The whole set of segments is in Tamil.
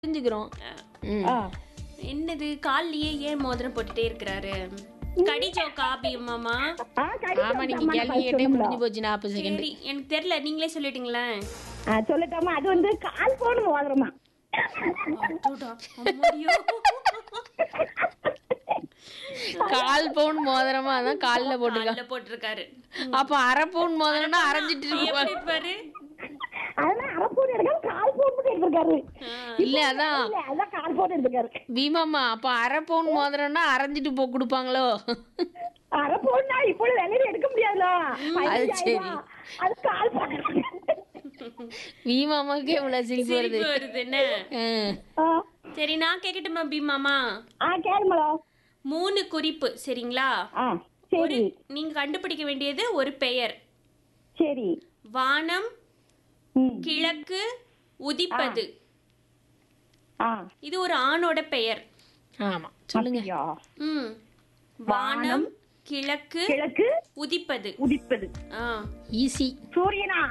தெரிஞ்சுக்கிறோம் ம். ஆ. என்னது கால்லயே ஏன் மோதிரம் போட்டுட்டே இருக்கிறாரு கடி ஜோக்கா மாமா ஆ, கடிதம் ஆமா நீங்க தாம்மா, கேள்வி நான் கேட்டே சொல்லுங்களா? முடிஞ்சு போச்சு நாற்பது செகண்ட் சரி எனக்கு தெரியல நீங்களே சொல்லிட்டீங்களேன் ஆ, சொல்லட்டாமா அது வந்து கால் போன் மோதிரமா அடடா, அம்மாடியோ. கால் பவுன் மோதிரமா அதான் கால்ல போட்டுருக்கா கால்ல போட்டிருக்காரு அப்ப அரை பவுன் மோதிரம்னா அரைஞ்சிட்டு எப்படி இருப்பாரு இருப்பாரு அதெல்லாம் அரை போன் எடுக்காம கால் போன் மட்டும் எடுத்திருக்காரு இல்ல அதான் இல்ல அதான் கால் போன் எடுத்திருக்காரு பீமாமா அப்ப அரை பவுன் மோதிரம்னா அரைஞ்சிட்டு போ கொடுப்பாங்களோ அரை போன்னா இப்போ வெளியில எடுக்க முடியாதுல அது சரி. அது கால் போன் பீமாமாக்கே இவ்வளவு சிரிப்பு வருது சிரிப்பு வருது என்ன ஆ. ஆ, சரி நான் கேக்கட்டுமா பீமாமா ஆ கேளுமலோ மூணு குறிப்பு சரிங்களா ஆ ஒரு சரி நீங்க கண்டுபிடிக்க வேண்டியது ஒரு பெயர் சரி வானம் ம் கிழக்கு உதிப்பது ஆ இது ஒரு ஆணோட பெயர் ஆமா சொல்லுங்க அப்படியா? ம் வானம் கிழக்கு கிழக்கு உதிப்பது உதிப்பது ஆ ஈஸி சூரியனா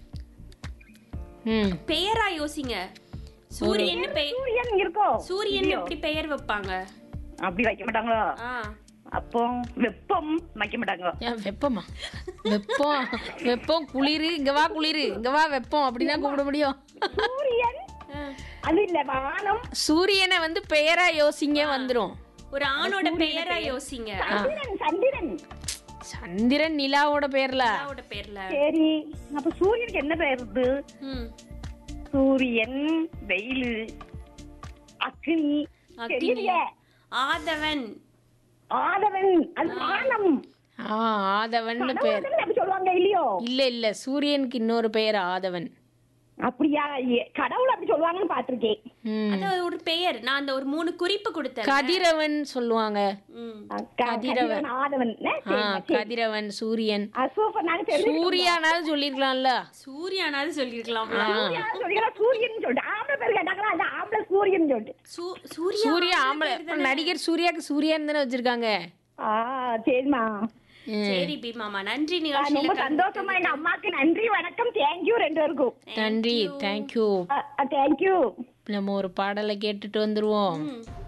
ம் பெயரா யோசிங்க சூரியன் பெயர் சூரியன் இருக்கோ சூரியன் எப்படி பெயர் வைப்பாங்க அப்படி வைக்க மாட்டாங்களோ ஆ அப்போ வெப்பம் வைக்க மாட்டாங்க ஏன் வெப்பமா வெப்பம் வெப்பம் குளிரு இங்க வா குளிரு இங்க வா வெப்பம் அப்படின்னா கூப்பிட முடியும் சூரியன் ஆ. அது இல்ல வானம் சூரியனை வந்து பெயரா யோசிங்க வந்துரும் ஒரு ஆணோட பெயரா யோசிங்க சந்திரன் சந்திரன் சந்திரன் நிலாவோட பேர்ல அப்பாவோட பேர்ல சரி அப்ப சூரியனுக்கு என்ன பெயர் இருக்கு ம் சூரியன் வெயிலு அக்னி அக்னி தெரியலையே ஆதவன் ஆதவன் அது வானம் ஆ ஆதவன் பேர் ஆதவன் அப்படி சொல்லுவாங்க இல்லையோ இல்ல இல்ல சூரியனுக்கு இன்னொரு பெயர் ஆதவன் அப்படியா ஏ- கடவுள் அப்படி சொல்லுவாங்கன்னு பாத்திருக்கேன் ம். அது ஒரு பெயர் நான் அந்த ஒரு மூணு குறிப்பு கொடுத்தேன் கதிரவன் சொல்லுவாங்க ம் கதிரவன் ஆதவன் என்ன? ஆ சரி, கதிரவன் சூரியன் ஆ, சூப்பர் நாங்க தெரிஞ்சு சூர்யானாலும் சொல்லிருக்கலாம்ல சூர்யானாவது சொல்லிருக்கலாம் சொல்லிக்கலாம் சூரியன் சொல்லிட்டு ஆம்பளை பேர் கேட்டாங்களா அது ஆம்பளை சூரியன் சொல்லிட்டு சூர்யா சூர்யா ஆம்பளை இப்ப நடிகர் சூர்யாக்கு சூர்யான்னு தானே வச்சிருக்காங்க ஆ சரிம்மா சரி பீமாமா நன்றி ஆ, நிகழ்ச்சியில ரொம்ப சந்தோஷமா எங்க அம்மாக்கு நன்றி வணக்கம் தேங்க்யூ ரெண்டு பேருக்கும் நன்றி தேங்க்யூ தேங்க்யூ நம்ம ஒரு பாடலை கேட்டுட்டு வந்துருவோம் ம்.